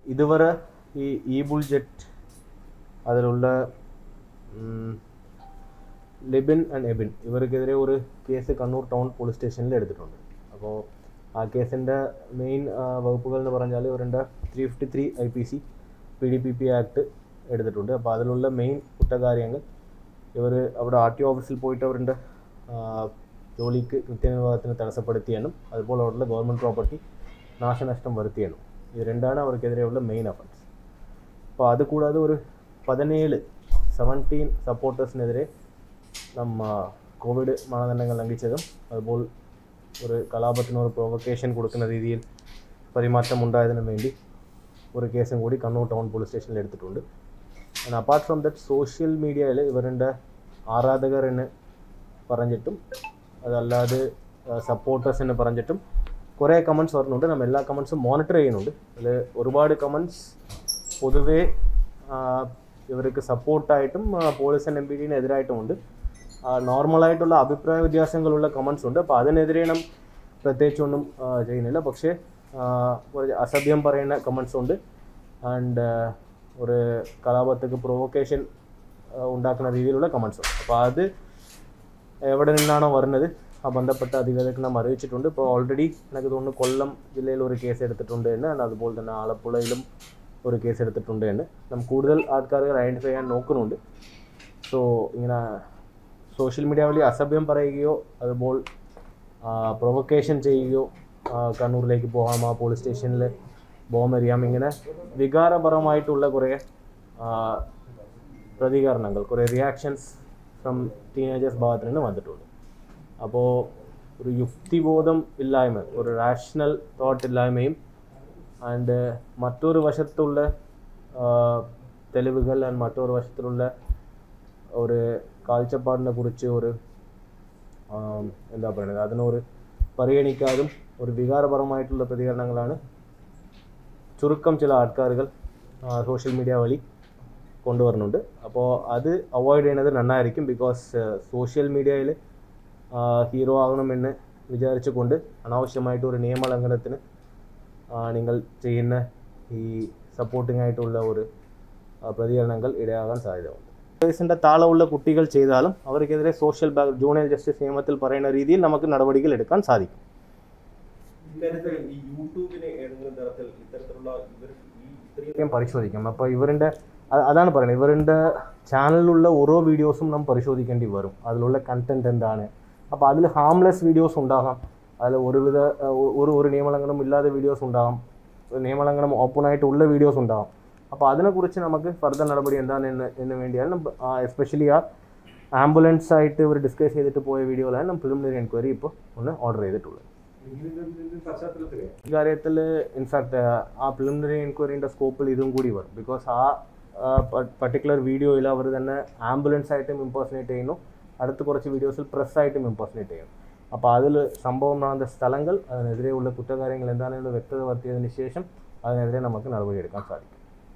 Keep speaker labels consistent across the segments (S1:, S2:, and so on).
S1: ഇതുവരെ ഈ ഇ ബുൾജെറ്റ് അതിലുള്ള ഉം, ലിബിൻ ആൻഡ് എബിൻ ഇവർക്കെതിരെ ഒരു കേസ് കണ്ണൂർ ടൗൺ പോലീസ് സ്റ്റേഷനിൽ എടുത്തിട്ടുണ്ട് അപ്പോൾ ആ കേസിൻ്റെ മെയിൻ വകുപ്പുകൾ എന്ന് പറഞ്ഞാൽ ഇവരുടെ three fifty three I P C P D P P act എടുത്തിട്ടുണ്ട് അപ്പോൾ അതിലുള്ള മെയിൻ കുറ്റകാര്യങ്ങൾ ഇവർ അവിടെ ആർ ടി ഓഫീസിൽ പോയിട്ട് അവരുടെ ആ, ജോലിക്ക് കൃത്യനിർവാഹത്തിന് തടസ്സപ്പെടുത്തിയെന്നും അതുപോലെ അവിടെയുള്ള ഗവൺമെൻറ് പ്രോപ്പർട്ടി നാശനഷ്ടം വരുത്തിയെന്നും ഇത് രണ്ടാണ് അവർക്കെതിരെയുള്ള മെയിൻ അഫൻസ് അപ്പോൾ അത് കൂടാതെ ഒരു പതിനേഴ് സെവൻറ്റീൻ സപ്പോർട്ടേഴ്സിനെതിരെ നമ്മ കോവിഡ് മാനദണ്ഡങ്ങൾ ലംഘിച്ചതും അതുപോലെ ഒരു കലാപത്തിന് ഒരു പ്രൊവക്കേഷൻ കൊടുക്കുന്ന രീതിയിൽ പെരുമാറ്റം ഉണ്ടായതിനും വേണ്ടി ഒരു കേസും കൂടി കണ്ണൂർ ടൗൺ പോലീസ് സ്റ്റേഷനിൽ എടുത്തിട്ടുണ്ട് and apart from that social മീഡിയയിൽ ഇവരുടെ ആരാധകർ എന്ന് പറഞ്ഞിട്ടും അതല്ലാതെ സപ്പോർട്ടേഴ്സ് എന്ന് പറഞ്ഞിട്ടും കുറേ കമൻസ് വരുന്നുണ്ട് നമ്മൾ എല്ലാ കമൻസും മോണിറ്റർ ചെയ്യുന്നുണ്ട് അതിൽ ഒരുപാട് കമൻസ് പൊതുവേ ആ, ഇവർക്ക് സപ്പോർട്ടായിട്ടും പോലീസ് എം പി ഡിന് എതിരായിട്ടുമുണ്ട് നോർമലായിട്ടുള്ള അഭിപ്രായ വ്യത്യാസങ്ങളുള്ള കമൻസ് ഉണ്ട് അപ്പോൾ അതിനെതിരെ നാം പ്രത്യേകിച്ചൊന്നും ആ, ചെയ്യുന്നില്ല പക്ഷേ ആ, ഒരു അസഭ്യം പറയുന്ന കമൻസ് ഉണ്ട് ആൻഡ് ഒരു കലാപത്തേക്ക് പ്രൊവോക്കേഷൻ ഉണ്ടാക്കുന്ന രീതിയിലുള്ള കമൻസ് ഉണ്ട് അപ്പോൾ അത് എവിടെ നിന്നാണോ വരുന്നത് ആ ബന്ധപ്പെട്ട അധികാരികൾക്ക് നാം അറിയിച്ചിട്ടുണ്ട് ഇപ്പോൾ ഓൾറെഡി എനിക്ക് തോന്നുന്നു കൊല്ലം ജില്ലയിൽ ഒരു കേസ് എടുത്തിട്ടുണ്ട് എന്ന് and അതുപോലെ തന്നെ ആലപ്പുഴയിലും ഒരു കേസ് എടുത്തിട്ടുണ്ട് എന്ന് നാം കൂടുതൽ ആൾക്കാരെ ഐഡൻറ്റിഫൈ ചെയ്യാൻ നോക്കുന്നുണ്ട് സോ ഇങ്ങനെ സോഷ്യൽ മീഡിയ വഴി അസഭ്യം പറയുകയോ അതുപോലെ പ്രൊവക്കേഷൻ ചെയ്യുകയോ ആ, കണ്ണൂരിലേക്ക് പോകാം ആ പോലീസ് സ്റ്റേഷനിൽ ബോംബെറിയാം ഇങ്ങനെ വികാരപരമായിട്ടുള്ള കുറേ ആ, പ്രതികരണങ്ങൾ കുറേ റിയാക്ഷൻസ് ഫ്രം ടീനേജേഴ്സ് ഭാഗത്ത് നിന്ന് വന്നിട്ടുണ്ട് അപ്പോൾ ഒരു യുക്തിബോധം ഇല്ലായ്മ ഒരു റാഷണൽ തോട്ട് ഇല്ലായ്മയും ആൻഡ് മറ്റൊരു വശത്തുള്ള ആ, തെളിവുകൾ ആൻഡ് മറ്റൊരു വശത്തിലുള്ള ഒരു കാഴ്ചപ്പാടിനെ കുറിച്ച് ഒരു ആം, എന്താ പറയുന്നത് അതിനൊരു പരിഗണിക്കാതും ഒരു വികാരപരമായിട്ടുള്ള പ്രതികരണങ്ങളാണ് ചുരുക്കം ചില ആൾക്കാരുകൾ സോഷ്യൽ മീഡിയ വഴി കൊണ്ടുവരുന്നുണ്ട് അപ്പോൾ അത് അവോയ്ഡ് ചെയ്യുന്നത് നന്നായിരിക്കും ബിക്കോസ് സോഷ്യൽ മീഡിയയിൽ ഹീറോ ആകണമെന്ന് വിചാരിച്ചുകൊണ്ട് അനാവശ്യമായിട്ട് ഒരു നിയമലംഘനത്തിന് ആ, നിങ്ങൾ ചെയ്യുന്ന ഈ സപ്പോർട്ടിംഗ് ആയിട്ടുള്ള ഒരു ആ, പ്രതികരണങ്ങൾ ഇടയാകാൻ സാധ്യതയുണ്ട് വയസ്സിൻ്റെ താളമുള്ള കുട്ടികൾ ചെയ്താലും അവർക്കെതിരെ സോഷ്യൽ ബാക്ക് ജൂനിയർ ജസ്റ്റിസ് നിയമത്തിൽ പറയുന്ന രീതിയിൽ നമുക്ക് നടപടികൾ എടുക്കാൻ സാധിക്കും
S2: ഇക്കാര്യത്തിൽ ഈ യൂട്യൂബിന് ഏതെങ്കിലും തരത്തിൽ ഇത്തരത്തിലുള്ള ഇവർ ഈ ഇത്രയും
S1: ഇത്രയും പരിശോധിക്കും അപ്പോൾ ഇവരുടെ അ- അതാണ് പറയുന്നത് ഇവരുടെ ചാനലിലുള്ള ഓരോ വീഡിയോസും നാം പരിശോധിക്കേണ്ടി വരും അതിലുള്ള കണ്ടന്റ് എന്താണ് അപ്പോൾ അതിൽ ഹാംലെസ് വീഡിയോസ് ഉണ്ടാകാം അതിൽ ഒരുവിധ അഹ്, ഒ- ഒരു ഒരു നിയമലംഘനം ഇല്ലാതെ വീഡിയോസ് ഉണ്ടാകാം ഒരു നിയമലംഘനം ഓപ്പൺ ആയിട്ടുള്ള വീഡിയോസ് ഉണ്ടാകാം അപ്പോൾ അതിനെക്കുറിച്ച് നമുക്ക് ഫർദർ നടപടി എന്താണ് എന്ന് എന്ന് വേണ്ടിയാണ് എസ്പെഷ്യലി ആ ആംബുലൻസ് ആയിട്ട് ഇവർ ഡിസ്കസ് ചെയ്തിട്ട് പോയ വീഡിയോയിലാണ് നമ്മൾ പ്രിലിമിനറി എൻക്വയറി ഇപ്പോൾ ഒന്ന് ഓർഡർ ചെയ്തിട്ടുള്ളത്
S2: ഇതിന്റെ പശ്ചാത്തലത്തിൽ
S1: കാര്യത്തിൽ ഇൻഫാക്ട് ആ പ്രിലിമിനറി എൻക്വയറിൻ്റെ സ്കോപ്പിൽ ഇതും കൂടി വരും ബിക്കോസ് ആ പർട്ടിക്കുലർ വീഡിയോയിൽ അവർ തന്നെ ആംബുലൻസ് ആയിട്ടും ഇമ്പോസിനേറ്റ് ചെയ്യുന്നു അടുത്ത് കുറച്ച് വീഡിയോസിൽ പ്രസ് ആയിട്ടും ഇമ്പോസിനേറ്റ് ചെയ്യുന്നു അപ്പോൾ അതിൽ സംഭവം നടന്ന സ്ഥലങ്ങൾ അതിനെതിരെയുള്ള കുറ്റകാര്യങ്ങൾ എന്താണെന്ന് വ്യക്തത വരുത്തിയതിന് ശേഷം അതിനെതിരെ നമുക്ക് നടപടിയെടുക്കാൻ സാധിക്കും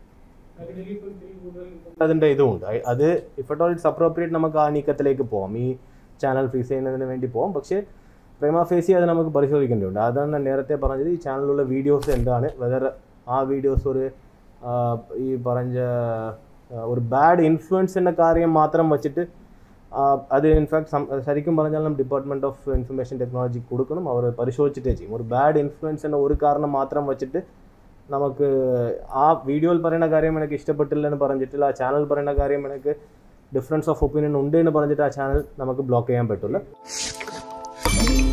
S1: അതിൻ്റെ ഇതുമുണ്ട് അയ്- അത് if at all it's appropriate നമുക്ക് ആ നീക്കത്തിലേക്ക് പോകാം ഈ ചാനൽ ഫ്രീസ് ചെയ്യുന്നതിന് വേണ്ടി പോകാം പക്ഷേ പ്രേമ ഫേസി അത് നമുക്ക് പരിശോധിക്കേണ്ടതുണ്ട് അതാണ് ഞാൻ നേരത്തെ പറഞ്ഞത് ഈ ചാനലിലുള്ള വീഡിയോസ് എന്താണ് വെതർ ആ വീഡിയോസ് ഒരു ആ, ഈ പറഞ്ഞ ആ, ഒരു ബാഡ് ഇൻഫ്ലുവൻസ് എന്ന കാര്യം മാത്രം വച്ചിട്ട് ആ, അത് ഇൻഫാക്ട് ശരിക്കും പറഞ്ഞാൽ നമ്മൾ ഡിപ്പാർട്ട്മെൻറ്റ് ഓഫ് ഇൻഫർമേഷൻ ടെക്നോളജി കൊടുക്കണം അവർ പരിശോധിച്ചിട്ടേ ചെയ്യും ഒരു ബാഡ് ഇൻഫ്ലുവൻസ് എന്ന ഒരു കാരണം മാത്രം വച്ചിട്ട് നമുക്ക് ആ വീഡിയോയിൽ പറയുന്ന കാര്യം എനിക്ക് ഇഷ്ടപ്പെട്ടില്ല എന്ന് പറഞ്ഞിട്ടില്ല ആ ചാനൽ പറയുന്ന കാര്യം എനിക്ക് ഡിഫറൻസ് ഓഫ് ഒപ്പീനിയൻ ഉണ്ട് എന്ന് പറഞ്ഞിട്ട് ആ ചാനൽ നമുക്ക് ബ്ലോക്ക് ചെയ്യാൻ പറ്റില്ല